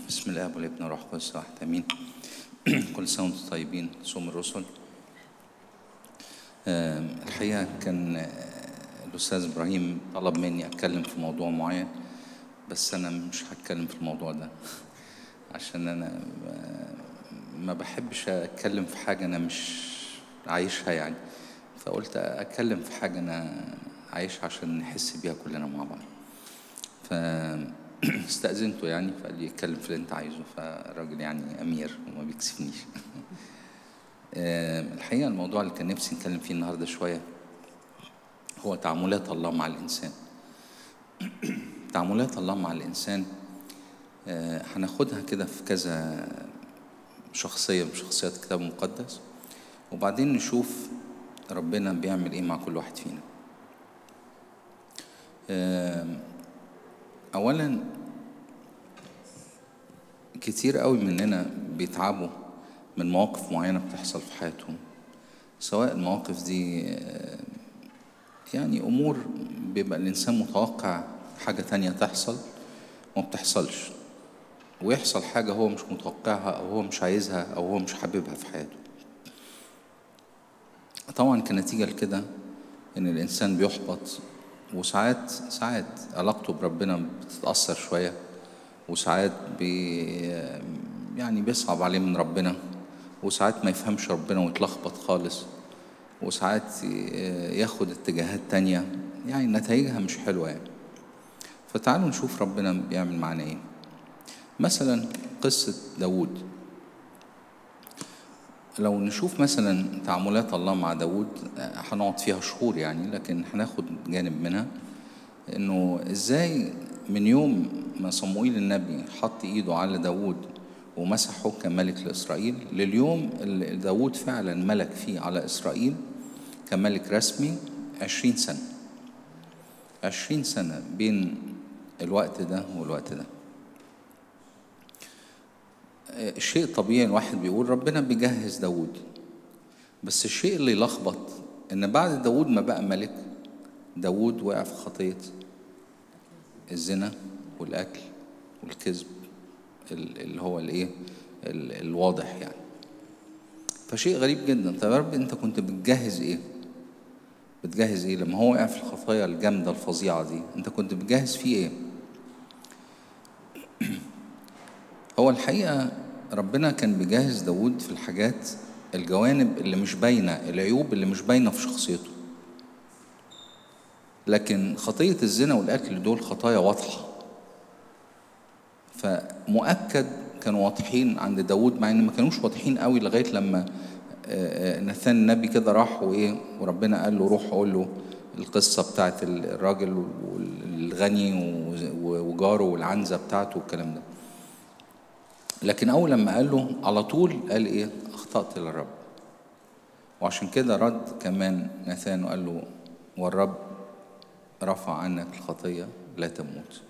بسم الله والابن والروح القدس واحد امين كل سنه وانتم طيبين صوم الرسل آم، الحقيقه كان آه، الاستاذ ابراهيم طلب مني اتكلم في موضوع معين بس انا مش هتكلم في الموضوع ده عشان انا آه، ما بحبش اتكلم في حاجه انا مش عايشها يعني فقلت اتكلم في حاجه انا عايشها عشان نحس بيها كلنا مع بعض فاستأذنته يعني فقال لي اتكلم في اللي انت عايزه فالراجل يعني امير وما بيكسفنيش آه، الحقيقه الموضوع اللي كان نفسي نتكلم فيه النهارده شويه هو تعاملات الله مع الانسان تعاملات الله مع الانسان آه، هناخدها كده في كذا شخصيه من شخصيات الكتاب المقدس وبعدين نشوف ربنا بيعمل ايه مع كل واحد فينا آم، اولا كتير قوي مننا بيتعبوا من مواقف معينة بتحصل في حياتهم سواء المواقف دي آه، يعني أمور بيبقى الإنسان متوقع حاجة تانية تحصل وما بتحصلش ويحصل حاجة هو مش متوقعها أو هو مش عايزها أو هو مش حاببها في حياته طبعا كنتيجة لكده إن الإنسان بيحبط وساعات ساعات علاقته بربنا بتتأثر شوية وساعات بي يعني بيصعب عليه من ربنا وساعات ما يفهمش ربنا ويتلخبط خالص وساعات ياخد اتجاهات تانية يعني نتائجها مش حلوة يعني فتعالوا نشوف ربنا بيعمل معانا ايه مثلا قصة داود لو نشوف مثلا تعاملات الله مع داود آه، هنقعد فيها شهور يعني لكن هناخد جانب منها انه ازاي من يوم ما صموئيل النبي حط ايده على داود ومسحه كملك لإسرائيل لليوم اللي داود فعلا ملك فيه على إسرائيل كملك رسمي عشرين سنة عشرين سنة بين الوقت ده والوقت ده الشيء طبيعي الواحد بيقول ربنا بيجهز داود بس الشيء اللي يلخبط ان بعد داود ما بقى ملك داود وقع في خطية الزنا والأكل والكذب ال- اللي هو الايه ال- الواضح يعني فشيء غريب جدا طب يا رب انت كنت بتجهز ايه بتجهز ايه لما هو وقع في الخطايا الجامدة الفظيعة دي انت كنت بتجهز فيه ايه هو الحقيقة ربنا كان بيجهز داود في الحاجات الجوانب اللي مش باينة العيوب اللي مش باينة في شخصيته لكن خطية الزنا والقتل دول خطايا واضحة فمؤكد كانوا واضحين عند داود مع ان ما كانوش واضحين قوي لغاية لما آه، آه، نثان النبي كده راح وايه وربنا قال له روح قول له القصة بتاعت الراجل والغني وجاره والعنزة بتاعته والكلام ده لكن اول لما قال له على طول قال ايه اخطات للرب وعشان كده رد كمان ناثان وقال له والرب رفع عنك الخطيه لا تموت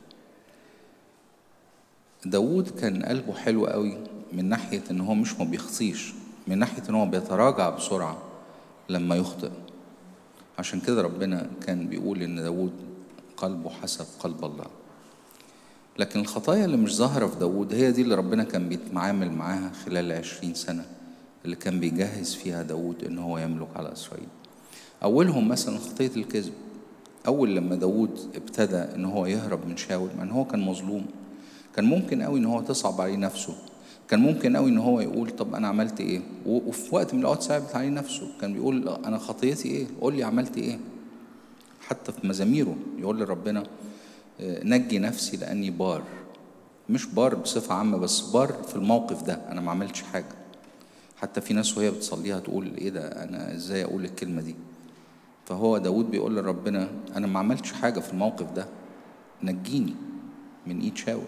داود كان قلبه حلو قوي من ناحيه ان هو مش ما بيخطيش من ناحيه ان هو بيتراجع بسرعه لما يخطئ عشان كده ربنا كان بيقول ان داود قلبه حسب قلب الله لكن الخطايا اللي مش ظاهرة في داود هي دي اللي ربنا كان بيتعامل معاها خلال عشرين سنة اللي كان بيجهز فيها داود إن هو يملك على إسرائيل أولهم مثلا خطية الكذب أول لما داود ابتدى إن هو يهرب من شاول مع إن هو كان مظلوم كان ممكن قوي إن هو تصعب عليه نفسه كان ممكن قوي إن هو يقول طب أنا عملت إيه و- وفي وقت من الأوقات صعبت عليه نفسه كان بيقول أنا خطيتي إيه قول لي عملت إيه حتى في مزاميره يقول لربنا آه، نجي نفسي لاني بار مش بار بصفه عامه بس بار في الموقف ده انا ما عملتش حاجه حتى في ناس وهي بتصليها تقول ايه ده انا ازاي اقول الكلمه دي فهو داود بيقول لربنا انا ما عملتش حاجه في الموقف ده نجيني من ايد شاول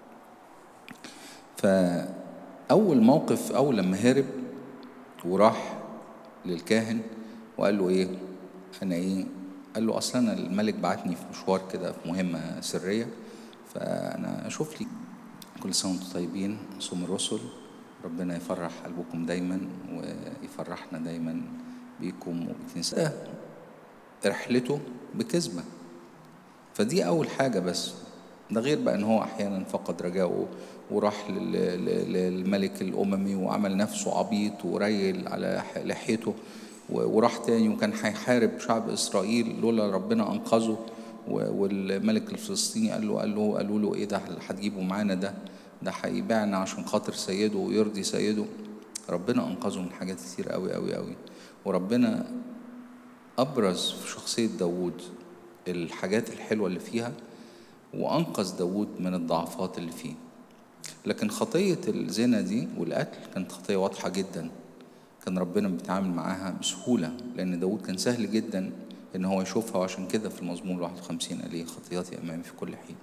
فاول موقف اول لما هرب وراح للكاهن وقال له ايه انا ايه قال له اصلا انا الملك بعتني في مشوار كده في مهمه سريه فانا اشوف لي كل سنه وانتم طيبين صوم الرسل ربنا يفرح قلبكم دايما ويفرحنا دايما بيكم وبكنيسة رحلته بكذبه فدي اول حاجه بس ده غير بقى ان هو احيانا فقد رجاؤه وراح لل- لل- للملك الأممي وعمل نفسه عبيط وريل على ح- لحيته و- وراح تاني وكان هيحارب شعب إسرائيل لولا ربنا أنقذه و- والملك الفلسطيني قال له قال له قالوا له إيه ده اللي هتجيبه معانا ده ده هيبيعنا عشان خاطر سيده ويرضي سيده ربنا أنقذه من حاجات كتير قوي قوي قوي وربنا أبرز في شخصية داوود الحاجات الحلوة اللي فيها وأنقذ داوود من الضعفات اللي فيه لكن خطية الزنا دي والقتل كانت خطية واضحة جدا كان ربنا بيتعامل معاها بسهولة لأن داود كان سهل جدا إن هو يشوفها وعشان كده في المزمور 51 قال إيه خطياتي أمامي في كل حين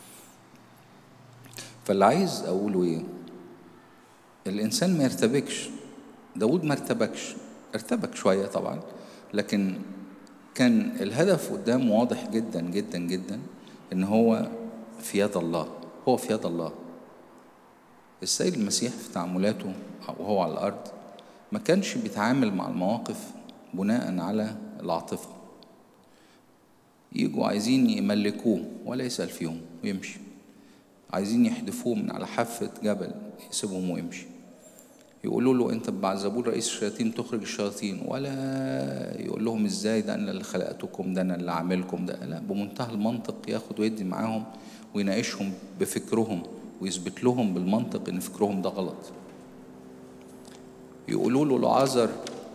فاللي عايز أقوله إيه الإنسان ما يرتبكش داود ما ارتبكش ارتبك شوية طبعا لكن كان الهدف قدامه واضح جدا جدا جدا إن هو في يد الله هو في يد الله السيد المسيح في تعاملاته وهو على الأرض ما كانش بيتعامل مع المواقف بناء على العاطفة يجوا عايزين يملكوه ولا يسأل فيهم ويمشي عايزين يحدفوه من على حافة جبل يسيبهم ويمشي يقولوا له انت بعزبول رئيس الشياطين تخرج الشياطين ولا يقول لهم ازاي ده انا اللي خلقتكم ده انا اللي عاملكم ده لا بمنتهى المنطق ياخد ويدي معاهم ويناقشهم بفكرهم ويثبت لهم بالمنطق ان فكرهم ده غلط يقولوا له لعازر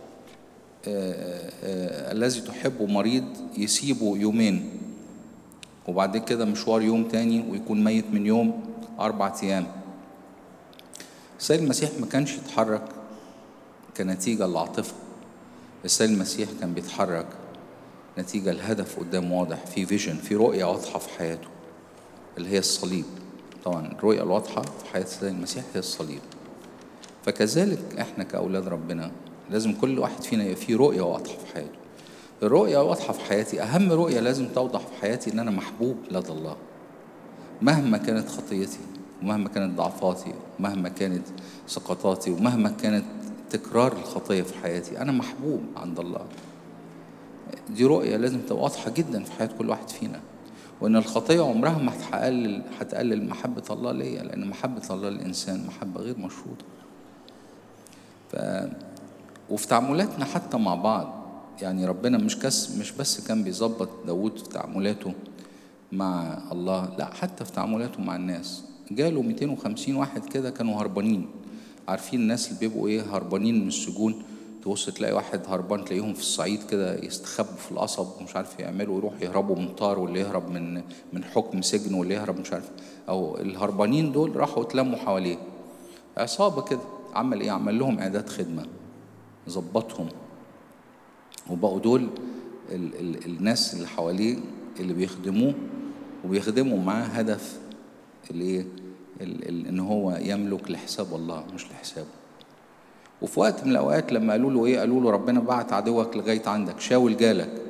الذي تحبه مريض يسيبه يومين وبعد كده مشوار يوم تاني ويكون ميت من يوم أربع أيام السيد المسيح ما كانش يتحرك كنتيجة للعاطفة السيد المسيح كان بيتحرك نتيجة الهدف قدام واضح في فيجن في رؤية واضحة في حياته اللي هي الصليب طبعا الرؤية الواضحة في حياة السيد المسيح هي الصليب فكذلك احنا كأولاد ربنا لازم كل واحد فينا يبقى فيه رؤية واضحة في حياته الرؤية واضحة في حياتي أهم رؤية لازم توضح في حياتي إن أنا محبوب لدى الله مهما كانت خطيتي ومهما كانت ضعفاتي ومهما كانت سقطاتي ومهما كانت تكرار الخطية في حياتي أنا محبوب عند الله دي رؤية لازم تبقى واضحة جدا في حياة كل واحد فينا وإن الخطية عمرها ما هتقلل هتقلل محبة الله ليا لأن محبة الله للإنسان محبة غير مشروطة ف... وفي تعاملاتنا حتى مع بعض يعني ربنا مش كس مش بس كان بيظبط داوود في تعاملاته مع الله لا حتى في تعاملاته مع الناس جاله 250 واحد كده كانوا هربانين عارفين الناس اللي بيبقوا ايه هربانين من السجون تبص تلاقي واحد هربان تلاقيهم في الصعيد كده يستخبوا في القصب ومش عارف يعملوا يروح يهربوا من طار واللي يهرب من من حكم سجن واللي يهرب مش عارف او الهربانين دول راحوا اتلموا حواليه عصابه كده عمل ايه عمل لهم اعداد خدمه ظبطهم وبقوا دول ال ال الناس اللي حواليه اللي بيخدموه وبيخدموا معاه هدف الايه ان هو يملك لحساب الله مش لحسابه وفي وقت من الاوقات لما قالوا له ايه قالوا له ربنا بعت عدوك لغايه عندك شاول جالك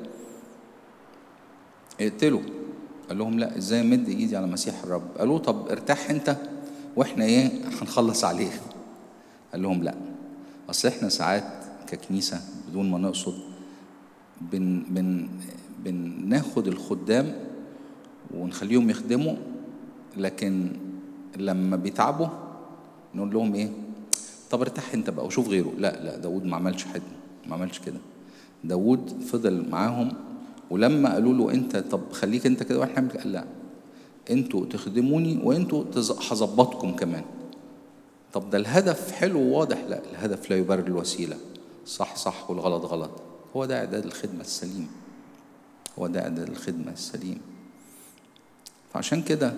اقتله قال لهم لا ازاي مد ايدي على مسيح الرب قالوا طب ارتاح انت واحنا ايه هنخلص عليه قال لهم لا اصل احنا ساعات ككنيسه بدون ما نقصد بن بن بناخد الخدام ونخليهم يخدموا لكن لما بيتعبوا نقول لهم ايه طب ارتاح انت بقى وشوف غيره لا لا داود ما عملش حد ما عملش كده داود فضل معاهم ولما قالوا له انت طب خليك انت كده واحنا نعمل قال لا انتوا تخدموني وانتوا هظبطكم كمان طب ده الهدف حلو وواضح لا الهدف لا يبرر الوسيله صح صح والغلط غلط هو ده اعداد الخدمه السليم هو ده اعداد الخدمه السليم فعشان كده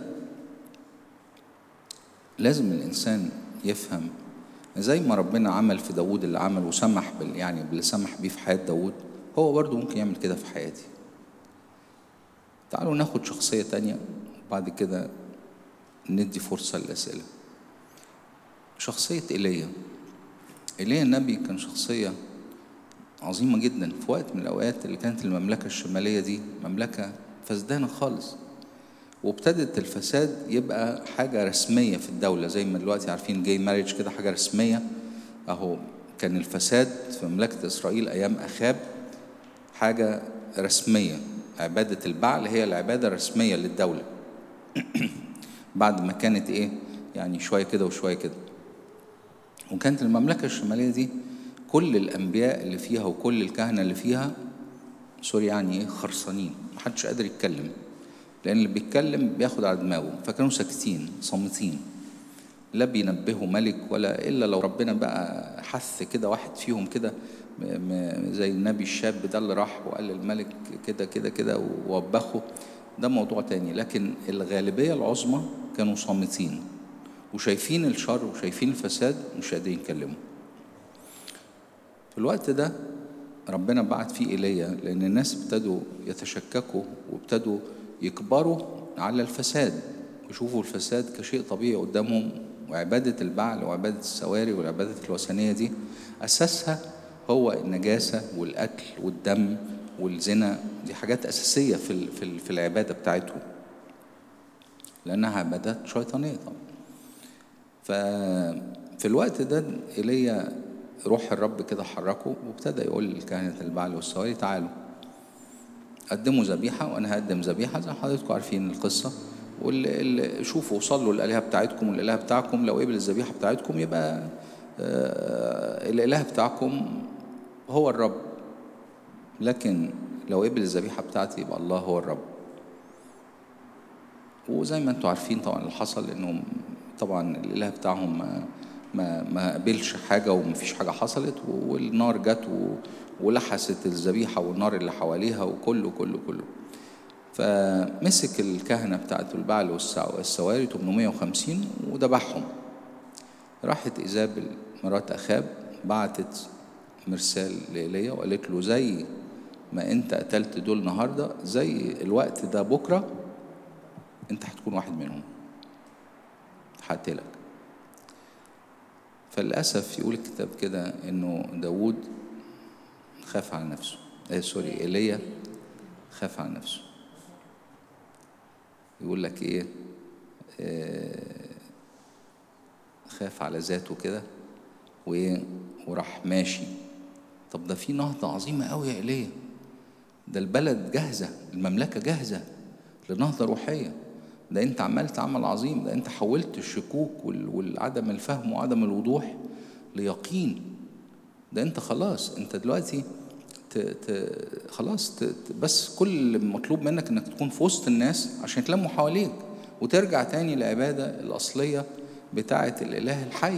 لازم الانسان يفهم زي ما ربنا عمل في داود اللي عمل وسمح بال يعني باللي سمح بيه في حياه داود هو برضه ممكن يعمل كده في حياتي تعالوا ناخد شخصيه تانية وبعد كده ندي فرصه للاسئله شخصيه ايليا ايليا النبي كان شخصيه عظيمه جدا في وقت من الاوقات اللي كانت المملكه الشماليه دي مملكه فسدانه خالص وابتدت الفساد يبقى حاجة رسمية في الدولة زي ما دلوقتي عارفين جاي ماريج كده حاجة رسمية أهو كان الفساد في مملكة إسرائيل أيام أخاب حاجة رسمية عبادة البعل هي العبادة الرسمية للدولة بعد ما كانت إيه يعني شوية كده وشوية كده وكانت المملكة الشمالية دي كل الأنبياء اللي فيها وكل الكهنة اللي فيها سوري يعني إيه خرصانين محدش قادر يتكلم لأن اللي بيتكلم بياخد على دماغه فكانوا ساكتين صامتين لا بينبهوا ملك ولا إلا لو ربنا بقى حث كده واحد فيهم كده م- م- زي النبي الشاب ده اللي راح وقال للملك كده كده كده ووبخه ده موضوع تاني لكن الغالبية العظمى كانوا صامتين وشايفين الشر وشايفين الفساد ومش قادرين يتكلموا في الوقت ده ربنا بعت فيه ايليا لان الناس ابتدوا يتشككوا وابتدوا يكبروا على الفساد يشوفوا الفساد كشيء طبيعي قدامهم وعبادة البعل وعبادة السواري والعبادة الوثنية دي أساسها هو النجاسة والأكل والدم والزنا دي حاجات أساسية في ال- في ال- في العبادة بتاعتهم لأنها عبادات شيطانية طبعا ففي الوقت ده ايليا روح الرب كده حركه وابتدى يقول لكهنة البعل والسواري تعالوا قدموا ذبيحة وأنا هقدم ذبيحة زي ما حضراتكم عارفين القصة واللي اللي- شوفوا صلوا الآلهة بتاعتكم والإله بتاعكم لو قبل الذبيحة بتاعتكم يبقى آه، الإله بتاعكم هو الرب لكن لو قبل الذبيحة بتاعتي يبقى الله هو الرب وزي ما انتم عارفين طبعا اللي حصل انهم طبعا الاله بتاعهم ما ما ما قبلش حاجه ومفيش حاجه حصلت والنار جت و- ولحست الذبيحه والنار اللي حواليها وكله كله كله فمسك الكهنه بتاعت البعل والسع- والسواري 850 وذبحهم راحت ايزابل مرات اخاب بعتت مرسال لإيليا وقالت له زي ما انت قتلت دول النهارده زي الوقت ده بكره انت هتكون واحد منهم هقتلك فللأسف يقول الكتاب كده إنه داوود خاف على نفسه آه سوري إيليا خاف على نفسه يقول لك إيه آه خاف على ذاته كده وإيه وراح ماشي طب ده في نهضة عظيمة قوي يا إيليا ده البلد جاهزة المملكة جاهزة لنهضة روحية ده انت عملت عمل عظيم ده انت حولت الشكوك وال- والعدم الفهم وعدم الوضوح ليقين ده انت خلاص انت دلوقتي ت... ت... خلاص ت... ت- بس كل اللي مطلوب منك انك تكون في وسط الناس عشان يتلموا حواليك وترجع تاني للعبادة الأصلية بتاعة الإله الحي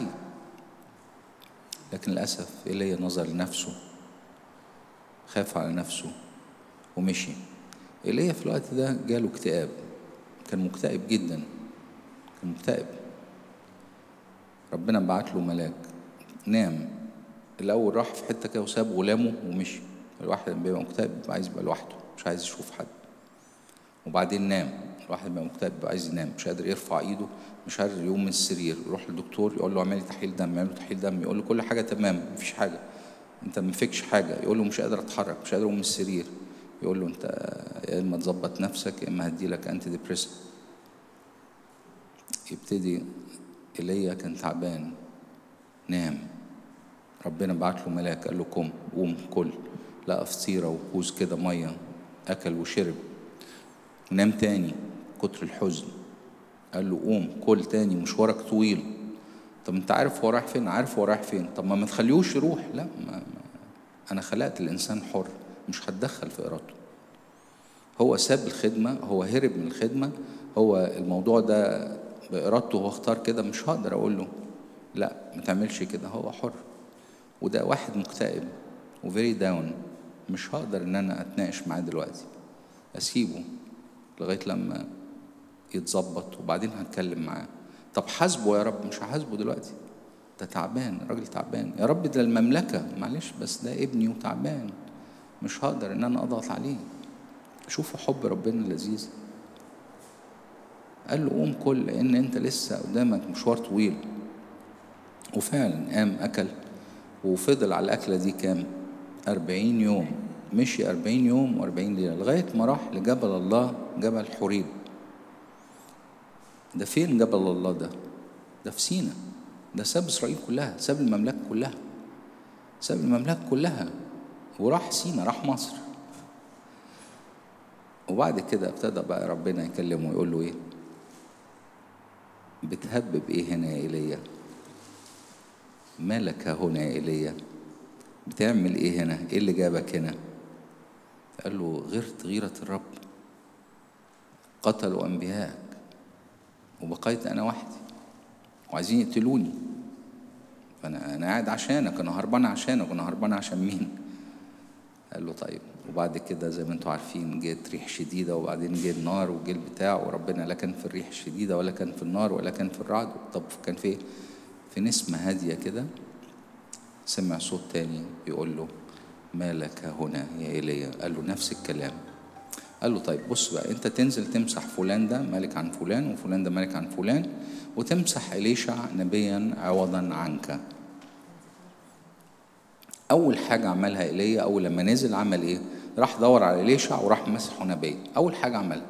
لكن للأسف إيليا نظر لنفسه خاف على نفسه ومشي ايليا في الوقت ده جاله اكتئاب كان مكتئب جدا كان مكتئب ربنا بعت له ملاك نام الاول راح في حته كده وساب غلامه ومشي الواحد لما بيبقى مكتئب بيبقى عايز يبقى لوحده مش عايز يشوف حد وبعدين نام الواحد بيبقى مكتئب بيبقى عايز ينام مش قادر يرفع ايده مش قادر يقوم من السرير يروح للدكتور يقول له اعمل لي تحليل دم يعمل له تحليل دم يقول له كل حاجه تمام مفيش حاجه انت ما فيكش حاجه يقول له مش قادر اتحرك مش قادر اقوم من السرير يقول له انت يا اما تظبط نفسك يا اما هدي لك انتي ديبريسنت يبتدي ايليا كان تعبان نام ربنا بعت له ملاك قال له قم قوم كل لقى فطيرة وكوز كده مية أكل وشرب نام تاني كتر الحزن قال له قوم كل تاني مشوارك طويل طب انت عارف هو رايح فين عارف هو رايح فين طب ما ما تخليهوش يروح لا ما ما انا خلقت الانسان حر مش هتدخل في ارادته هو ساب الخدمه هو هرب من الخدمه هو الموضوع ده بارادته هو اختار كده مش هقدر اقول له لا ما تعملش كده هو حر وده واحد مكتئب وفيري داون مش هقدر ان انا اتناقش معاه دلوقتي اسيبه لغايه لما يتظبط وبعدين هتكلم معاه طب حاسبه يا رب مش هحاسبه دلوقتي ده تعبان راجل تعبان يا رب ده المملكة معلش بس ده ابني وتعبان مش هقدر ان انا اضغط عليه شوفوا حب ربنا اللذيذ قال له قوم كل لان انت لسه قدامك مشوار طويل وفعلا قام اكل وفضل على الاكله دي كام أربعين يوم مشي أربعين يوم وأربعين ليلة لغاية ما راح لجبل الله جبل حريب ده فين جبل الله ده ده في سينا ده ساب إسرائيل كلها ساب المملكة كلها ساب المملكة كلها وراح سينا راح مصر وبعد كده ابتدى بقى ربنا يكلمه ويقول له ايه بتهبب ايه هنا يا ايليا مالك هنا يا ايليا بتعمل ايه هنا ايه اللي جابك هنا قال له غيرت غيرة الرب قتلوا انبياءك وبقيت انا وحدي وعايزين يقتلوني فانا انا قاعد عشانك انا هربان عشانك انا هربان عشان مين قال له طيب وبعد كده زي ما انتم عارفين جت ريح شديده وبعدين جه النار وجه البتاع وربنا لا كان في الريح الشديده ولا كان في النار ولا كان في الرعد طب كان في ايه؟ في نسمه هاديه كده سمع صوت تاني بيقول له ما لك هنا يا ايليا قال له نفس الكلام قال له طيب بص بقى انت تنزل تمسح فلان ده ملك عن فلان وفلان ده ملك عن فلان وتمسح إليشع نبيا عوضا عنك أول حاجة عملها إيليا أول لما نزل عمل إيه؟ راح دور على إليشع وراح مسحه نبي أول حاجة عملها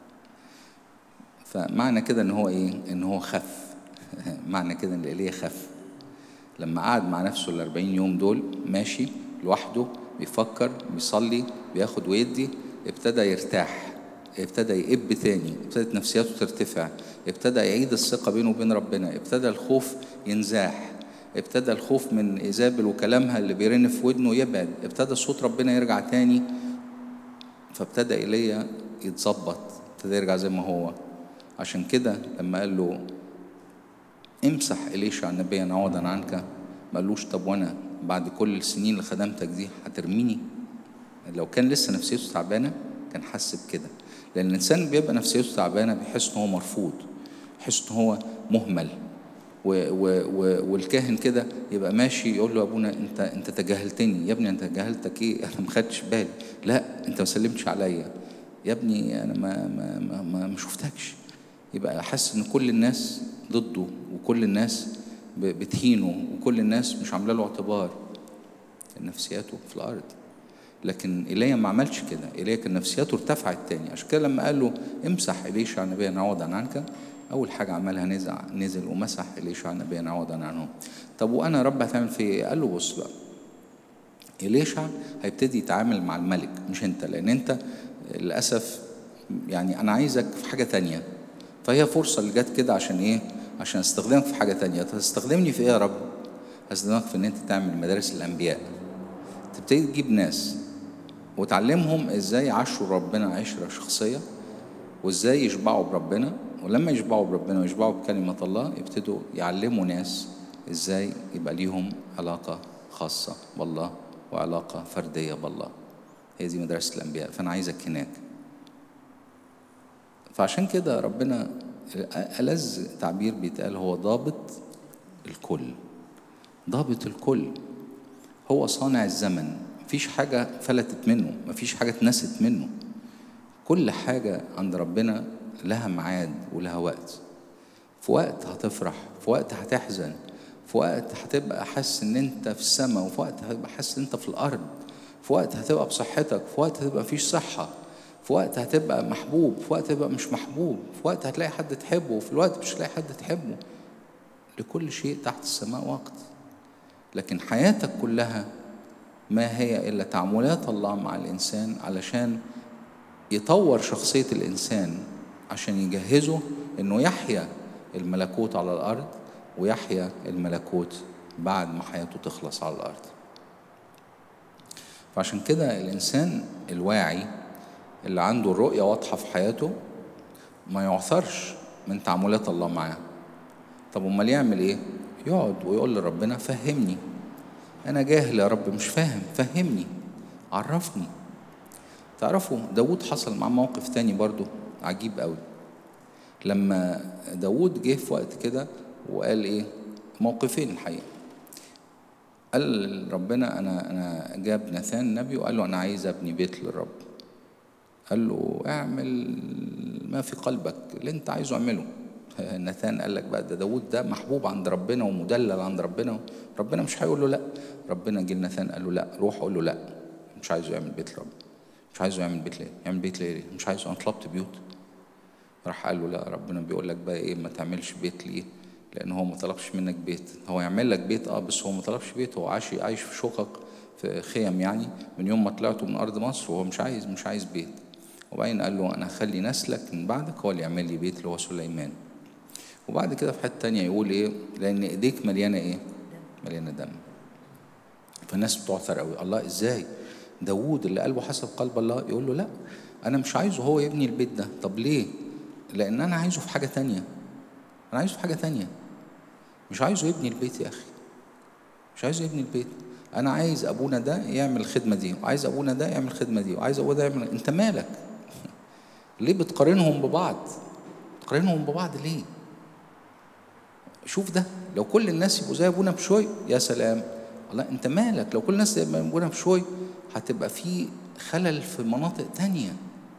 فمعنى كده إن هو إيه؟ إن هو خف معنى كده إن إيليا خف لما قعد مع نفسه ال 40 يوم دول ماشي لوحده بيفكر بيصلي بياخد ويدي ابتدى يرتاح ابتدى يقب تاني ابتدت نفسياته ترتفع ابتدى يعيد الثقة بينه وبين ربنا ابتدى الخوف ينزاح ابتدى الخوف من إيزابل وكلامها اللي بيرن في ودنه يبعد ابتدى صوت ربنا يرجع تاني فابتدى إيليا يتظبط ابتدى يرجع زي ما هو عشان كده لما قال له امسح إليشع نبيا عوضا عنك ما قالوش طب وانا بعد كل السنين اللي خدمتك دي هترميني لو كان لسه نفسيته تعبانه كان حس بكده لان الانسان بيبقى نفسيته تعبانه بيحس ان هو مرفوض بيحس ان هو مهمل و و و والكاهن كده يبقى ماشي يقول له يا ابونا انت انت تجاهلتني يا ابني انت تجاهلتك ايه انا ما خدتش بالي لا انت ما سلمتش عليا يا ابني انا ما ما ما, ما, ما شفتكش يبقى حاسس ان كل الناس ضده وكل الناس بتهينه وكل الناس مش عامله له اعتبار نفسياته في الارض لكن ايليا ما عملش كده ايليا كان نفسياته ارتفعت تاني عشان كده لما قال له امسح اليشع نبيا عوضا عنك اول حاجه عملها نزع نزل ومسح اليشع نبيا عوضا عنه طب وانا يا رب هتعمل في ايه قال له بص بقى اليشع هيبتدي يتعامل مع الملك مش انت لان انت للاسف يعني انا عايزك في حاجه تانية فهي فرصه اللي جت كده عشان ايه عشان استخدمك في حاجه تانية تستخدمني في ايه يا رب هستخدمك في ان انت تعمل مدارس الانبياء تبتدي تجيب ناس وتعلمهم ازاي يعاشروا ربنا عشره شخصيه وازاي يشبعوا بربنا ولما يشبعوا بربنا ويشبعوا بكلمه الله يبتدوا يعلموا ناس ازاي يبقى ليهم علاقه خاصه بالله وعلاقه فرديه بالله هي دي مدرسه الانبياء فانا عايزك هناك فعشان كده ربنا ألذ تعبير بيتقال هو ضابط الكل ضابط الكل هو صانع الزمن مفيش حاجة فلتت منه مفيش حاجة اتنست منه كل حاجة عند ربنا لها ميعاد ولها وقت في وقت هتفرح في وقت هتحزن في وقت هتبقى حاسس ان انت في السماء وفي وقت هتبقى حاسس ان انت في الارض في وقت هتبقى بصحتك في وقت هتبقى مفيش صحة في وقت هتبقى محبوب في وقت هتبقى مش محبوب في وقت هتلاقي حد تحبه وفي الوقت مش هتلاقي حد تحبه لكل شيء تحت السماء وقت لكن حياتك كلها ما هي إلا تعاملات الله مع الإنسان علشان يطور شخصية الإنسان عشان يجهزه إنه يحيا الملكوت على الأرض ويحيا الملكوت بعد ما حياته تخلص على الأرض فعشان كده الإنسان الواعي اللي عنده الرؤية واضحة في حياته ما يعثرش من تعاملات الله معاه طب امال يعمل ايه يقعد ويقول لربنا فهمني انا جاهل يا رب مش فاهم فهمني عرفني تعرفوا داود حصل معاه موقف تاني برضو عجيب قوي لما داود جه في وقت كده وقال ايه موقفين الحقيقه قال ربنا انا انا جاب ناثان النبي وقال له انا عايز ابني بيت للرب قال له اعمل ما في قلبك اللي انت عايزه اعمله ناثان قال لك بقى ده داود ده محبوب عند ربنا ومدلل عند ربنا ربنا مش هيقول له لا ربنا جه لناثان قال له لا روح قول له لا مش عايزه يعمل بيت رب مش عايزه يعمل بيت ليه يعمل بيت ليه مش عايزه انا طلبت بيوت راح قال له لا ربنا بيقول لك بقى ايه ما تعملش بيت ليه لان هو ما طلبش منك بيت هو يعمل لك بيت اه بس هو ما طلبش بيت هو عايش عايش في شقق في خيم يعني من يوم ما طلعتوا من ارض مصر وهو مش عايز مش عايز بيت وبعدين قال له انا اخلي نسلك من بعدك هو اللي يعمل لي بيت اللي هو سليمان وبعد كده في حته تانية يقول ايه لان ايديك مليانه ايه مليانه دم فالناس بتعثر قوي الله ازاي داوود اللي قلبه حسب قلب الله يقول له لا انا مش عايزه هو يبني البيت ده طب ليه لان انا عايزه في حاجه تانية انا عايزه في حاجه تانية مش عايزه يبني البيت يا اخي مش عايزه يبني البيت انا عايز ابونا ده يعمل الخدمه دي وعايز ابونا ده يعمل الخدمه دي وعايز ابونا ده يعمل انت مالك ليه بتقارنهم ببعض بتقارنهم ببعض ليه شوف ده لو كل الناس يبقوا زي ابونا بشوي يا سلام الله انت مالك لو كل الناس زي ابونا بشوي هتبقى في خلل في مناطق تانية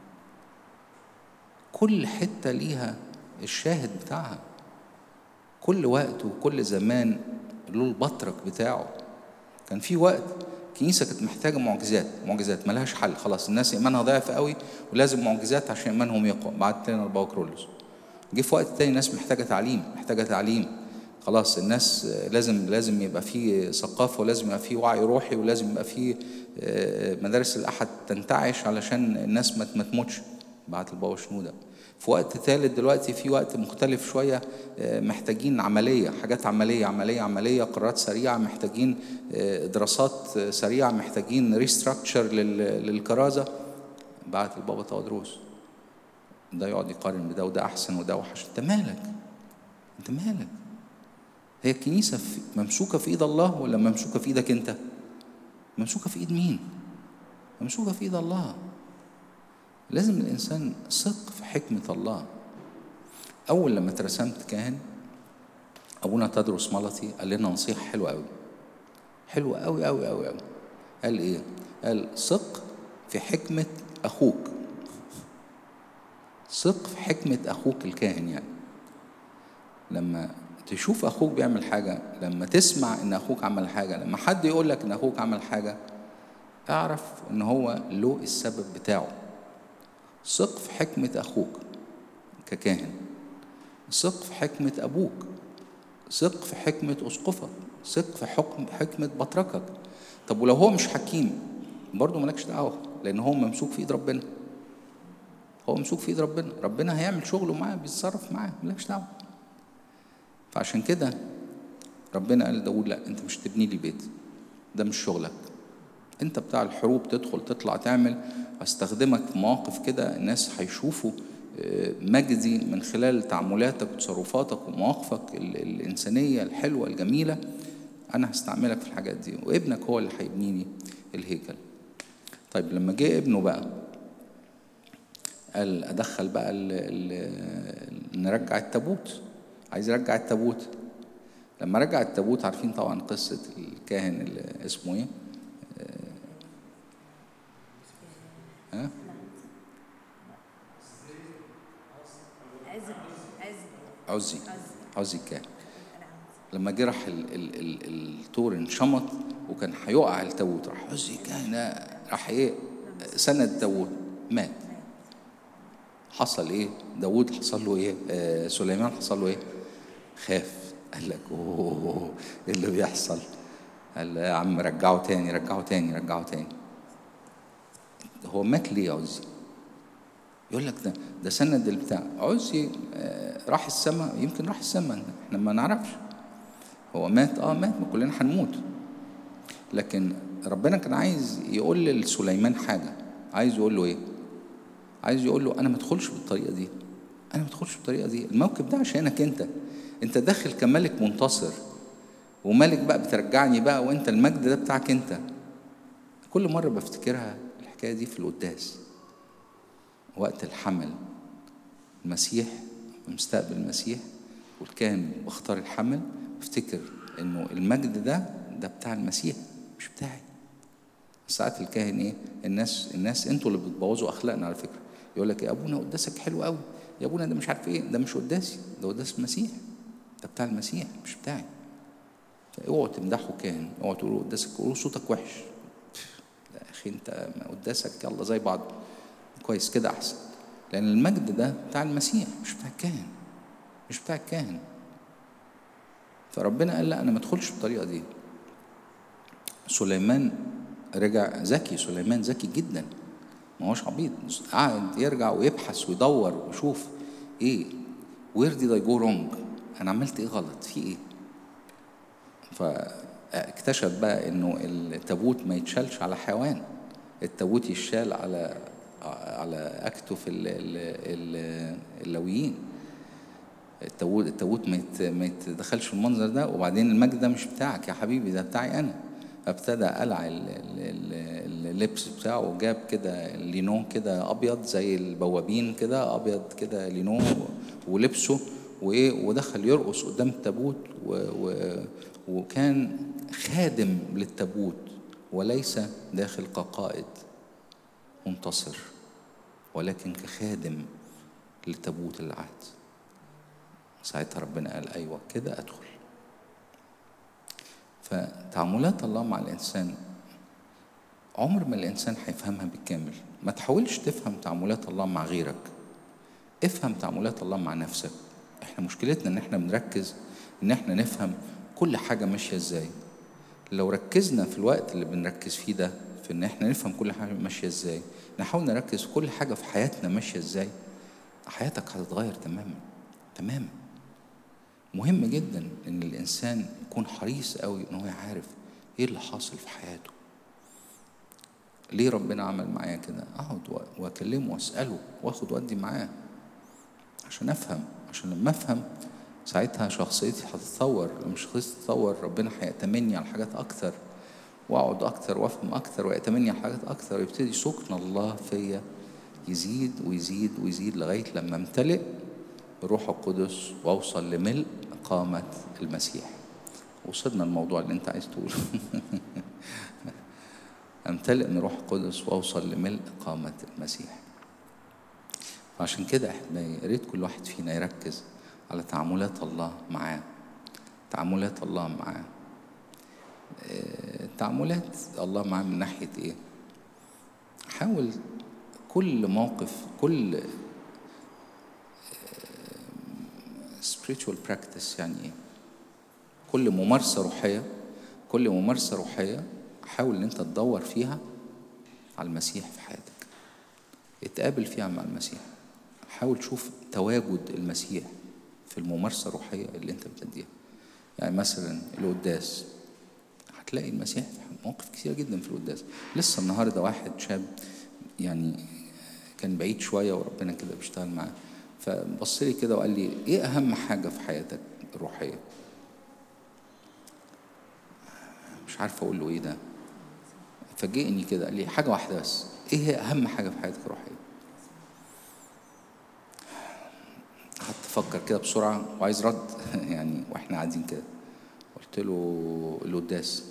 كل حتة ليها الشاهد بتاعها كل وقت وكل زمان له البطرك بتاعه كان في وقت الكنيسة كانت محتاجة معجزات معجزات ملهاش حل خلاص الناس إيمانها ضعف قوي ولازم معجزات عشان إيمانهم يقوى بعد تاني أربعة كرولوس جه في وقت تاني الناس محتاجة تعليم محتاجة تعليم خلاص الناس لازم لازم يبقى في ثقافة ولازم يبقى في وعي روحي ولازم يبقى في مدارس الأحد تنتعش علشان الناس ما تموتش بعد البابا شنودة في وقت ثالث دلوقتي في وقت مختلف شوية محتاجين عملية حاجات عملية عملية عملية قرارات سريعة محتاجين دراسات سريعة محتاجين ريستراكشر للكرازة بعد البابا تودروس ده يقعد يقارن بده وده أحسن وده وحش أنت مالك أنت مالك هي الكنيسة في ممسوكة في إيد الله ولا ممسوكة في إيدك أنت؟ ممسوكة في إيد مين؟ ممسوكة في إيد الله لازم الإنسان صدق في حكمة الله أول لما اترسمت كاهن أبونا تدرس ملطي قال لنا نصيحة حلوة أوي حلوة أوي أوي أوي أوي قال إيه؟ قال ثق في حكمة أخوك ثق في حكمة أخوك الكاهن يعني لما تشوف اخوك بيعمل حاجه لما تسمع ان اخوك عمل حاجه لما حد يقول لك ان اخوك عمل حاجه اعرف ان هو له السبب بتاعه ثق في حكمه اخوك ككاهن ثق في حكمه ابوك ثق في حكمه اسقفك ثق في حكم حكمه بطركك طب ولو هو مش حكيم برضه مالكش دعوه لان هو ممسوك في ايد ربنا هو ممسوك في ايد ربنا ربنا هيعمل شغله معاه بيتصرف معاه مالكش دعوه فعشان كده ربنا قال لداود لا انت مش تبني لي بيت ده مش شغلك انت بتاع الحروب تدخل تطلع تعمل استخدمك في مواقف كده الناس هيشوفوا مجدي من خلال تعاملاتك وتصرفاتك ومواقفك الإنسانية الحلوة الجميلة أنا هستعملك في الحاجات دي وابنك هو اللي هيبنيني الهيكل طيب لما جه ابنه بقى قال أدخل بقى ال ال نرجع التابوت عايز يرجع التابوت لما رجع التابوت عارفين طبعا قصة الكاهن اللي اسمه ايه ها عزي عزي الكاهن لما جه راح ال- ال- ال- الطور انشمط وكان هيقع التابوت راح عزي الكاهن راح ايه سند التابوت مات حصل ايه داود حصل له ايه آه سليمان حصل له ايه خاف قال لك اوه ايه اللي بيحصل قال يا عم رجعه تاني رجعه تاني رجعه تاني هو مات ليه يا عزي يقول لك ده ده سند البتاع عزي آه راح السماء يمكن راح السماء احنا ما نعرفش هو مات اه مات ما كلنا هنموت لكن ربنا كان عايز يقول لسليمان حاجه عايز يقول له ايه عايز يقول له انا ما ادخلش بالطريقه دي انا ما ادخلش بالطريقه دي الموكب ده عشانك انت انت داخل كملك منتصر وملك بقى بترجعني بقى وانت المجد ده بتاعك انت كل مره بفتكرها الحكايه دي في القداس وقت الحمل المسيح مستقبل المسيح والكاهن بختار الحمل افتكر انه المجد ده ده بتاع المسيح مش بتاعي ساعات الكاهن ايه الناس الناس انتوا اللي بتبوظوا اخلاقنا على فكره يقول لك يا ابونا قداسك حلو قوي يا ابونا ده مش عارف ايه ده مش قداسي ده قداس المسيح ده بتاع المسيح مش بتاعي اوعوا تمدحوا كاهن اوعوا تقولوا قداسك قولوا صوتك وحش لا يا اخي انت قداسك يلا زي بعض كويس كده احسن لان المجد ده بتاع المسيح مش بتاع الكاهن مش بتاع الكاهن فربنا قال لا انا ما ادخلش بالطريقه دي سليمان رجع ذكي سليمان ذكي جدا ما هوش عبيط قعد يرجع ويبحث ويدور ويشوف ايه where did I go wrong انا عملت ايه غلط في ايه فاكتشف بقى انه التابوت ما يتشالش على حيوان التابوت يشال على على اكتف ال- ال- ال- اللويين التابوت التابوت ما يت- ما يتدخلش في المنظر ده وبعدين المجد ده مش بتاعك يا حبيبي ده بتاعي انا فابتدى قلع ال- ال- ال- اللبس بتاعه وجاب كده لينون كده ابيض زي البوابين كده ابيض كده لينون ولبسه وايه ودخل يرقص قدام التابوت و و وكان خادم للتابوت وليس داخل كقائد منتصر ولكن كخادم لتابوت العهد ساعتها ربنا قال ايوه كده ادخل فتعاملات الله مع الانسان عمر ما الانسان هيفهمها بالكامل ما تحاولش تفهم تعاملات الله مع غيرك افهم تعاملات الله مع نفسك احنا مشكلتنا ان احنا بنركز ان احنا نفهم كل حاجه ماشيه ازاي لو ركزنا في الوقت اللي بنركز فيه ده في ان احنا نفهم كل حاجه ماشيه ازاي نحاول نركز في كل حاجه في حياتنا ماشيه ازاي حياتك هتتغير تماما تماما مهم جدا ان الانسان يكون حريص قوي ان هو يعرف ايه اللي حاصل في حياته ليه ربنا عمل معايا كده اقعد و- واكلمه واساله واخد ودي معاه عشان افهم عشان لما افهم ساعتها شخصيتي هتتطور لما شخصيتي تتطور ربنا هيأتمني على حاجات اكتر واقعد اكتر وافهم اكتر ويأتمني على حاجات اكتر ويبتدي سكن الله فيا يزيد ويزيد ويزيد لغايه لما امتلئ الروح القدس واوصل لملء قامه المسيح وصلنا الموضوع اللي انت عايز تقوله امتلئ من روح القدس واوصل لملء قامه المسيح فعشان كده احنا يا ريت كل واحد فينا يركز على تعاملات الله معاه تعاملات الله معاه آه، تعاملات الله معاه من ناحيه ايه حاول كل موقف كل آه، spiritual practice يعني ايه كل ممارسة روحية كل ممارسة روحية حاول ان انت تدور فيها على المسيح في حياتك اتقابل فيها مع المسيح حاول تشوف تواجد المسيح في الممارسة الروحية اللي انت بتديها يعني مثلا القداس هتلاقي المسيح في مواقف كتير جدا في القداس لسه النهارده واحد شاب يعني كان بعيد شويه وربنا كده بيشتغل معاه فبص لي كده وقال لي ايه اهم حاجه في حياتك الروحيه مش عارف اقول له ايه ده فاجئني كده قال لي حاجه واحده بس ايه هي اهم حاجه في حياتك الروحيه قعدت افكر كده بسرعه وعايز رد يعني واحنا قاعدين كده قلت له القداس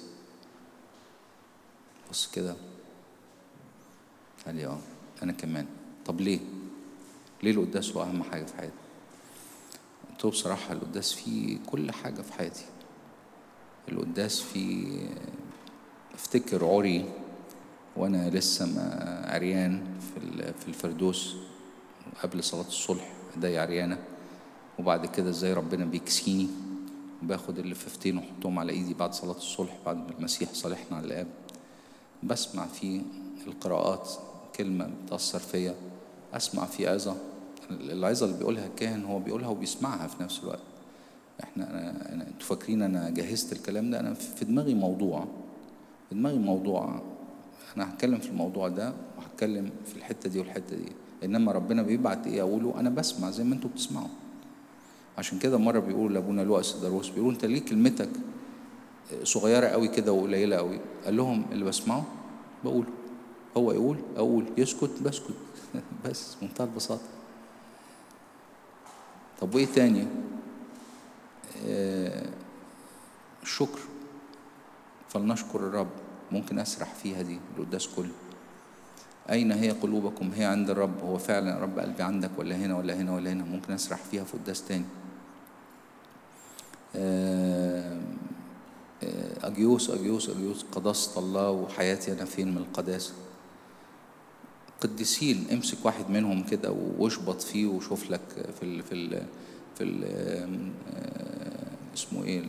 بص كده قال لي اه انا كمان طب ليه ليه القداس هو اهم حاجه في حياتي قلت له بصراحه القداس فيه كل حاجه في حياتي القداس فيه افتكر عري وانا لسه ما عريان في ال- في الفردوس قبل صلاه الصلح ايديا عريانه وبعد كده ازاي ربنا بيكسيني وباخد اللفافتين واحطهم على ايدي بعد صلاه الصلح بعد ما المسيح صالحنا على الاب بسمع فيه القراءات كلمه بتاثر فيا اسمع فيه عظه العظه اللي بيقولها الكاهن هو بيقولها وبيسمعها في نفس الوقت احنا انا, أنا انتوا فاكرين انا جهزت الكلام ده انا في دماغي موضوع في دماغي موضوع انا هتكلم في الموضوع ده وهتكلم في الحته دي والحته دي انما ربنا بيبعت ايه اقوله انا بسمع زي ما انتوا بتسمعوا عشان كده مره بيقولوا لابونا لؤس دروس بيقولوا انت ليه كلمتك صغيره قوي كده وقليله قوي قال لهم اللي بسمعه بقوله هو يقول اقول يسكت بسكت بس منتهى البساطه طب وايه تاني آه الشكر فلنشكر الرب ممكن اسرح فيها دي القداس كله أين هي قلوبكم هي عند الرب هو فعلا يا رب قلبي عندك ولا هنا ولا هنا ولا هنا ممكن أسرح فيها في قداس تاني آه، آه، أجيوس أجيوس أجيوس قداسة الله وحياتي أنا فين من القداسة قديسين امسك واحد منهم كده واشبط فيه وشوف لك في ال في ال في ال اسمه ايه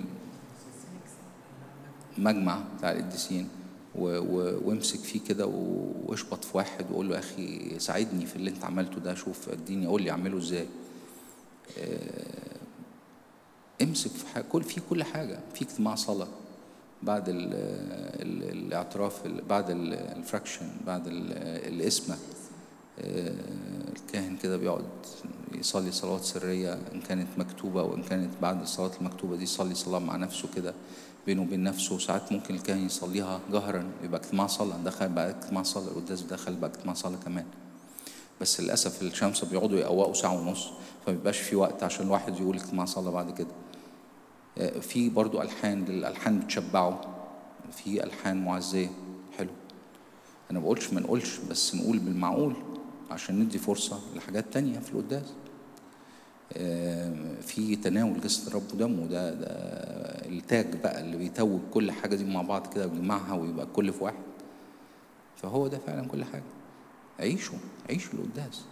المجمع بتاع القديسين و- و- وامسك فيه كده و- واشبط في واحد وقول له يا اخي ساعدني في اللي انت عملته ده شوف اديني قول لي اعمله ازاي آه، امسك في حاجة كل في كل حاجة في اجتماع صلاة بعد ال ال الاعتراف ال- بعد ال- الفراكشن بعد ال- القسمة آه، الكاهن كده بيقعد يصلي صلوات سرية إن كانت مكتوبة وإن كانت بعد الصلاة المكتوبة دي يصلي صلاة مع نفسه كده بينه وبين نفسه ساعات ممكن الكاهن يصليها جهرا يبقى اجتماع صلاة دخل بقى اجتماع صلاة القداس دخل بقى اجتماع صلاة كمان بس للأسف الشمس بيقعدوا يقوقوا ساعة ونص فمبيبقاش في وقت عشان الواحد يقول اجتماع صلاة بعد كده آه، في برضو ألحان الألحان بتشبعوا في ألحان معزية حلو أنا ما بقولش ما نقولش بس نقول بالمعقول عشان ندي فرصة لحاجات تانية في القداس آه، في تناول جسد الرب ودمه ده ده التاج بقى اللي بيتوج كل حاجة دي مع بعض كده ويجمعها ويبقى الكل في واحد فهو ده فعلا كل حاجة عيشوا عيشوا القداس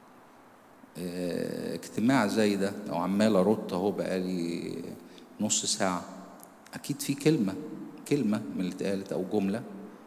آه، اجتماع زي ده لو عمال ارد اهو بقالي نص ساعة أكيد في كلمة كلمة من اللي اتقالت أو جملة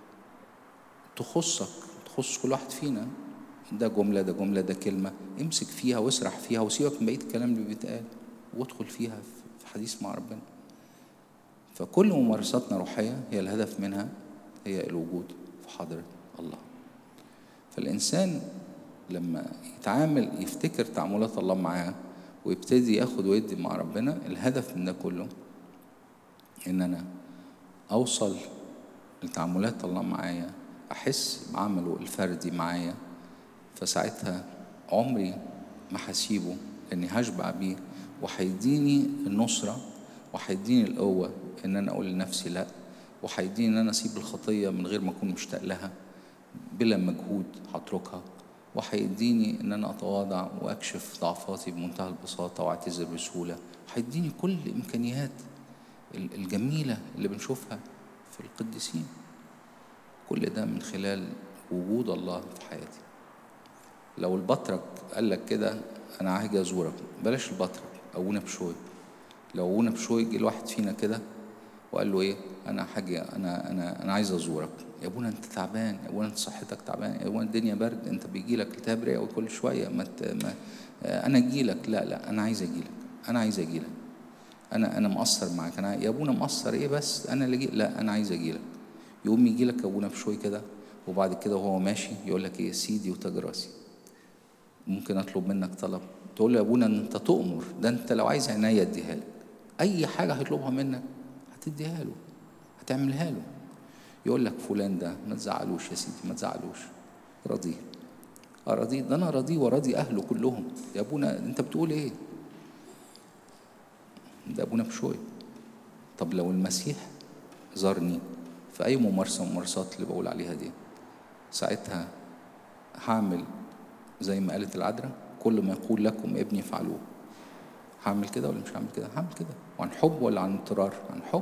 تخصك تخص كل واحد فينا ده جملة ده جملة ده كلمة امسك فيها واسرح فيها وسيبك من بقية الكلام اللي بيتقال وادخل فيها في حديث مع ربنا فكل ممارساتنا روحية هي الهدف منها هي الوجود في حضرة الله فالإنسان لما يتعامل يفتكر تعاملات الله معاه ويبتدي ياخد ويدي مع ربنا الهدف من ده كله ان انا اوصل لتعاملات الله معايا احس بعمله الفردي معايا فساعتها عمري ما هسيبه لاني هشبع بيه وهيديني النصره وهيديني القوه ان انا اقول لنفسي لا وهيديني ان انا اسيب الخطيه من غير ما اكون مشتاق لها بلا مجهود هتركها وهيديني ان انا اتواضع واكشف ضعفاتي بمنتهى البساطه واعتذر بسهوله هيديني كل الامكانيات ال- الجميله اللي بنشوفها في القديسين كل ده من خلال وجود الله في حياتي لو البطرك قال لك كده انا هاجي ازورك بلاش البطرك ابونا بشوي لو ابونا بشوي جه الواحد فينا كده وقال له ايه انا حاجه انا انا انا عايز ازورك يا ابونا انت تعبان يا ابونا انت صحتك تعبان يا ابونا الدنيا برد انت بيجي لك التهاب رئوي كل شويه ما, ت... ما انا اجي لك لا لا انا عايز اجي لك انا عايز اجي لك انا انا مقصر معاك انا يا ابونا مقصر ايه بس انا اللي جي... لا انا عايز اجي لك يقوم يجي لك ابونا بشوي كده وبعد كده وهو ماشي يقول لك ايه سيدي وتاج راسي ممكن اطلب منك طلب تقول له يا ابونا انت تؤمر ده انت لو عايز عناية اديها لك اي حاجه هيطلبها منك هتديها له هتعملها له يقول لك فلان ده ما تزعلوش يا سيدي ما تزعلوش راضيه اراضيه ده انا راضيه وراضي اهله كلهم يا ابونا انت بتقول ايه ده ابونا بشوي طب لو المسيح زارني في اي ممارسه من الممارسات اللي بقول عليها دي ساعتها هعمل زي ما قالت العذراء كل ما يقول لكم ابني فعلوه هعمل كده ولا مش هعمل كده هعمل كده وعن حب ولا عن اضطرار عن حب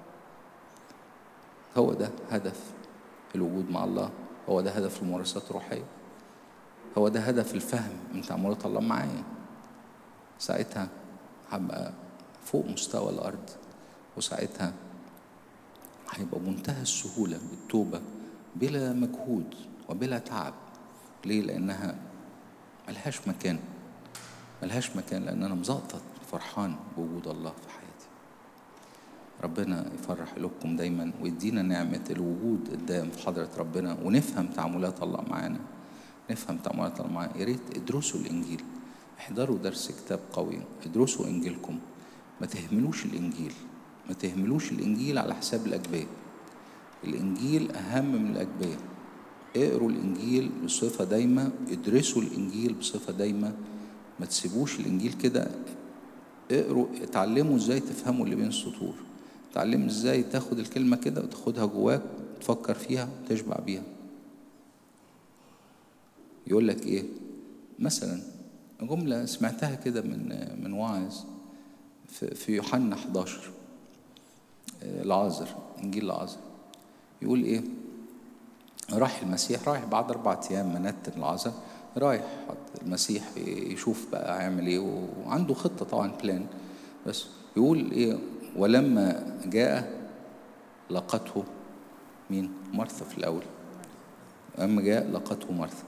هو ده هدف الوجود مع الله هو ده هدف الممارسات الروحية هو ده هدف الفهم من تعاملات الله معايا ساعتها هبقى فوق مستوى الأرض وساعتها هيبقى منتهى السهولة التوبة بلا مجهود وبلا تعب ليه؟ لأنها ملهاش مكان ملهاش مكان لأن أنا مزقطط فرحان بوجود الله في حياتي ربنا يفرح قلوبكم دايما ويدينا نعمة الوجود الدائم في حضرة ربنا ونفهم تعاملات الله معانا نفهم تعاملات الله معانا يا ريت ادرسوا الإنجيل احضروا درس كتاب قوي ادرسوا إنجيلكم ما تهملوش الإنجيل ما تهملوش الإنجيل على حساب الأجبية الإنجيل أهم من الأجبية اقروا الإنجيل بصفة دايمة ادرسوا الإنجيل بصفة دايمة ما تسيبوش الإنجيل كده اقروا اتعلموا ازاي تفهموا اللي بين السطور اتعلموا ازاي تاخد الكلمة كده وتاخدها جواك تفكر فيها وتشبع بيها يقول لك ايه مثلا جملة سمعتها كده من من واعظ في, في يوحنا 11 العازر انجيل العازر يقول ايه راح المسيح رايح بعد أربع أيام منت العازر رايح المسيح يشوف بقى هيعمل ايه وعنده خطة طبعا بلان بس يقول ايه ولما جاء لقته مين مرثا في الأول لما جاء لقته مرثا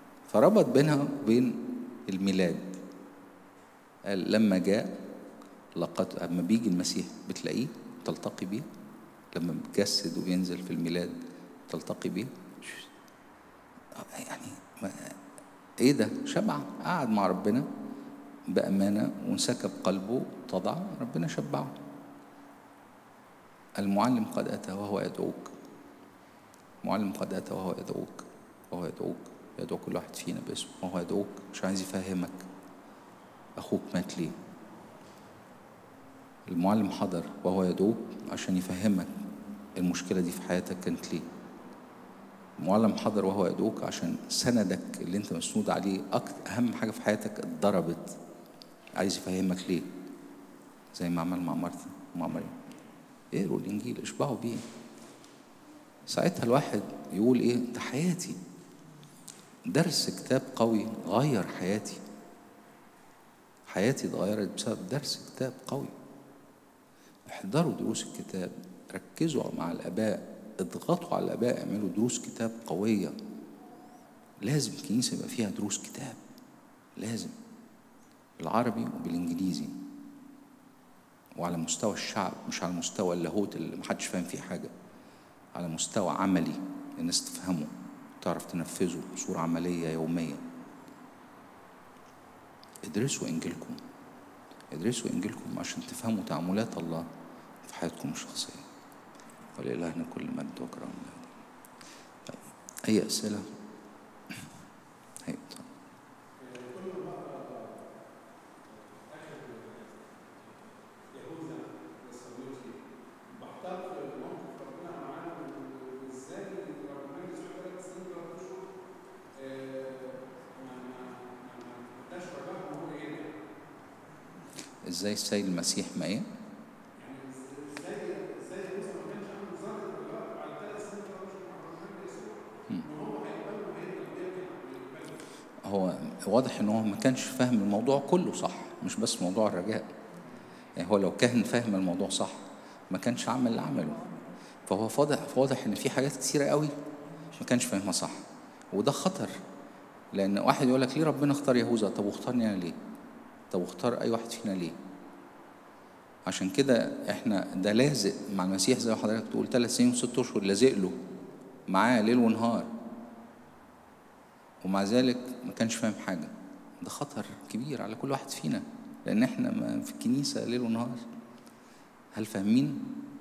فربط بينها وبين الميلاد قال لما جاء لقد اما بيجي المسيح بتلاقيه تلتقي بيه لما بيتجسد وينزل في الميلاد تلتقي بيه يعني ما ايه ده شبع قعد مع ربنا بأمانة وانسكب قلبه تضع ربنا شبعه المعلم قد أتى وهو يدعوك المعلم قد أتى وهو يدعوك وهو يدعوك يدعو كل واحد فينا باسمه وهو يدعوك مش عايز يفهمك أخوك مات ليه المعلم حضر وهو يدعوك عشان يفهمك المشكلة دي في حياتك كانت ليه المعلم حضر وهو يدعوك عشان سندك اللي انت مسنود عليه أكتر أهم حاجة في حياتك اتضربت عايز يفهمك ليه زي ما عمل مع مرثا ومع مريم اقروا الإنجيل اشبعوا بيه ساعتها الواحد يقول ايه ده حياتي درس كتاب قوي غير حياتي حياتي اتغيرت بسبب درس كتاب قوي احضروا دروس الكتاب ركزوا مع الآباء اضغطوا على الآباء اعملوا دروس كتاب قوية لازم الكنيسة يبقى فيها دروس كتاب لازم بالعربي وبالإنجليزي وعلى مستوى الشعب مش على مستوى اللاهوت اللي محدش فاهم فيه حاجة على مستوى عملي الناس تفهمه تعرف تنفذه بصورة عملية يومية ادرسوا إنجيلكم ادرسوا إنجيلكم عشان تفهموا تعاملات الله في حياتكم الشخصية ولإلهنا كل مجد وكرم أي أسئلة؟ هي ازاي السيد المسيح ما ايه؟ هو واضح ان هو ما كانش فاهم الموضوع كله صح مش بس موضوع الرجاء يعني هو لو كان فاهم الموضوع صح ما كانش عمل اللي عمله فهو واضح واضح ان في حاجات كتيره قوي ما كانش فاهمها صح وده خطر لان واحد يقول لك ليه ربنا اختار يهوذا طب واختارني انا ليه طب واختار اي واحد فينا ليه عشان كده احنا ده لازق مع المسيح زي ما حضرتك تقول ثلاث سنين وست اشهر لازق له معاه ليل ونهار ومع ذلك ما كانش فاهم حاجه ده خطر كبير على كل واحد فينا لان احنا ما في الكنيسه ليل ونهار هل فاهمين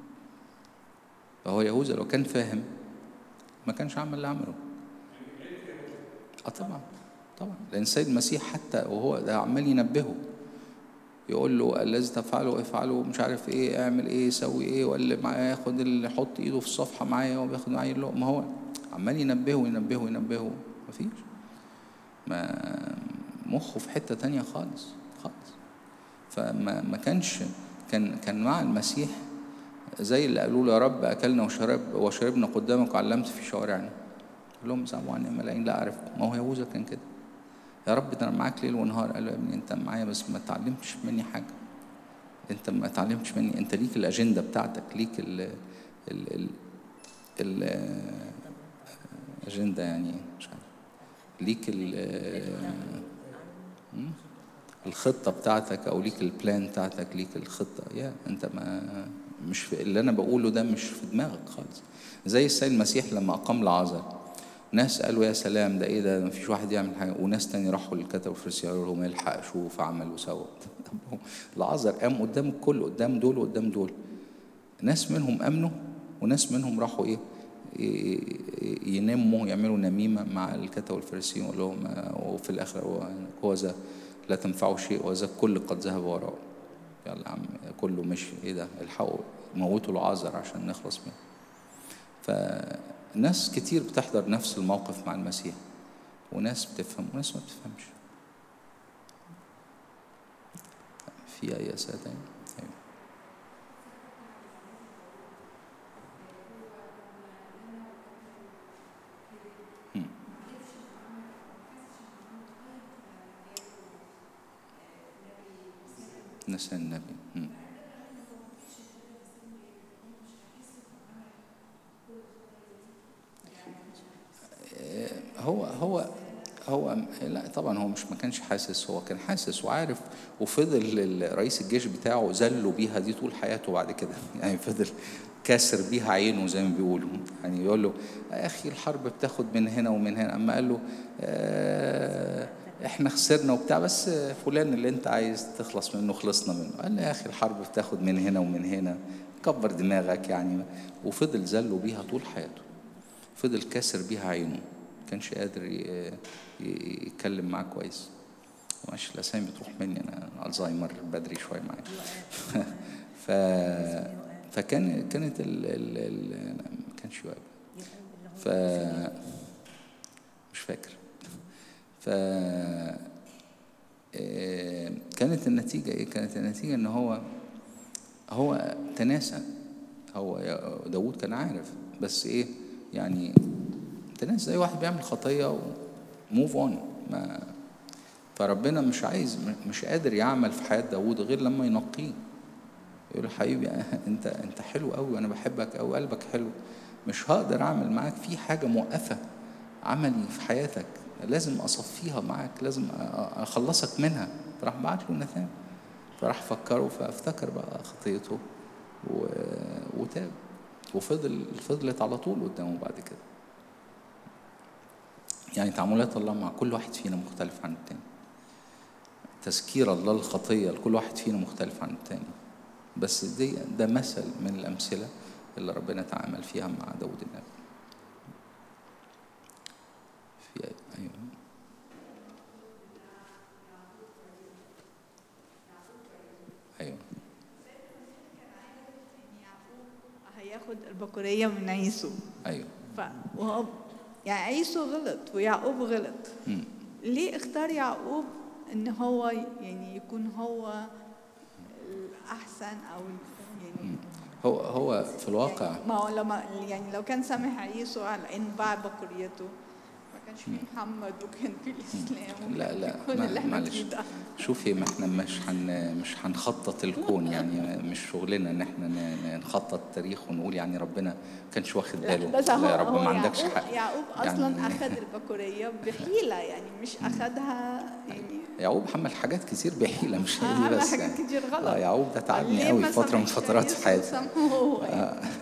فهو يهوذا لو كان فاهم ما كانش عمل اللي عمله اه طبعا طبعا لان السيد المسيح حتى وهو ده عمال ينبهه يقول له الذي تفعله افعله مش عارف ايه اعمل ايه سوي ايه واللي معاه ياخد اللي يحط ايده في الصفحه معايا وبياخد معايا اللقمه هو عمال ينبهه ينبهه ينبهه مفيش ما مخه في حته تانية خالص خالص فما ما كانش كان كان مع المسيح زي اللي قالوا له يا رب اكلنا وشرب وشربنا قدامك وعلمت في شوارعنا قال لهم ساموا عني ملايين لا اعرفكم ما هو يهوذا كان كده يا رب ده انا معاك ليل ونهار قال له يا ابني انت معايا بس ما اتعلمتش مني حاجه انت ما اتعلمتش مني انت ليك الاجنده بتاعتك ليك ال ال ال الاجنده يعني مش عارف ليك ال الخطه بتاعتك او ليك البلان بتاعتك ليك الخطه يا انت ما مش في اللي انا بقوله ده مش في دماغك خالص زي السيد المسيح لما اقام لعازر ناس قالوا يا سلام ده ايه ده ما فيش واحد يعمل حاجه وناس تاني راحوا للكتب والفريسيين قالوا لهم الحق شوف عمل وسوى طب العذر قام قدام الكل قدام دول وقدام دول ناس منهم امنوا وناس منهم راحوا ايه ينموا يعملوا نميمه مع الكتب والفريسيين ويقول لهم وفي الاخر هو ذا لا تنفعه شيء وذا الكل قد ذهب وراءه يلا يا عم كله مشي ايه ده الحقوا موتوا العازر عشان نخلص منه فناس كتير بتحضر نفس الموقف مع المسيح وناس بتفهم وناس ما بتفهمش في اي اسئله تاني أيوة. هم. نسأل النبي هم. هو هو هو لا طبعا هو مش ما كانش حاسس هو كان حاسس وعارف وفضل ال- رئيس الجيش بتاعه زله بيها دي طول حياته بعد كده يعني فضل كاسر بيها عينه زي ما بيقولوا يعني يقول له يا اخي الحرب بتاخد من هنا ومن هنا اما قال له آه احنا خسرنا وبتاع بس فلان اللي انت عايز تخلص منه خلصنا منه قال له يا اخي الحرب بتاخد من هنا ومن هنا كبر دماغك يعني وفضل زله بيها طول حياته فضل كاسر بيها عينه كانش قادر ي- ي- يتكلم معاه كويس معلش الاسامي بتروح مني انا الزهايمر بدري شويه معايا ف فكان كانت ال ال ال لا، ما كانش يقابل ف مش فاكر ف آه، كانت النتيجة إيه؟ كانت النتيجة إن هو هو تناسى هو يا- داوود كان عارف بس إيه يعني تناسى زي واحد بيعمل خطية وموف أون ما فربنا مش عايز مش قادر يعمل في حياة داوود غير لما ينقيه يقول له حبيبي انت انت حلو قوي وانا بحبك قوي قلبك حلو مش هقدر اعمل معاك في حاجه موقفه عملي في حياتك لازم اصفيها معاك لازم أ- أ- اخلصك منها فراح بعت له نتان فراح فكره فافتكر بقى خطيته و... وتاب وفضل فضلت على طول قدامه بعد كده يعني تعاملات الله مع كل واحد فينا مختلف عن التاني تذكير الله الخطية لكل واحد فينا مختلف عن التاني بس دي ده مثل من الأمثلة اللي ربنا تعامل فيها مع داود النبي في أيوه أيوه هياخد البكورية من عيسو أيوه ف وهو يعني عيسو غلط ويعقوب غلط مم. ليه اختار يعقوب ان هو يعني يكون هو الاحسن او يعني هو هو في الواقع يعني ما هو لما يعني لو كان سامح عيسو على ان باع بكوريته ما كانش في محمد وكان في الاسلام لا لا كل ما- اللي احنا معلش فيه ده شوفي ما احنا مش هن مش هنخطط الكون يعني مش شغلنا ان احنا ن- ن- نخطط تاريخ ونقول يعني ربنا ما كانش واخد لا باله بس هو لا يا رب هو ما عندكش يعقوب حق يعقوب اصلا يعني- اخذ البكوريه بحيله يعني مش اخذها يعني يعقوب عمل حاجات كتير بحيلة مش هي دي عمل بس حاجات يعني كتير غلط اه يعقوب ده تعبني ليه قوي ما فترة من سامحش فترات يوسف حياتي وسامحه هو يعني؟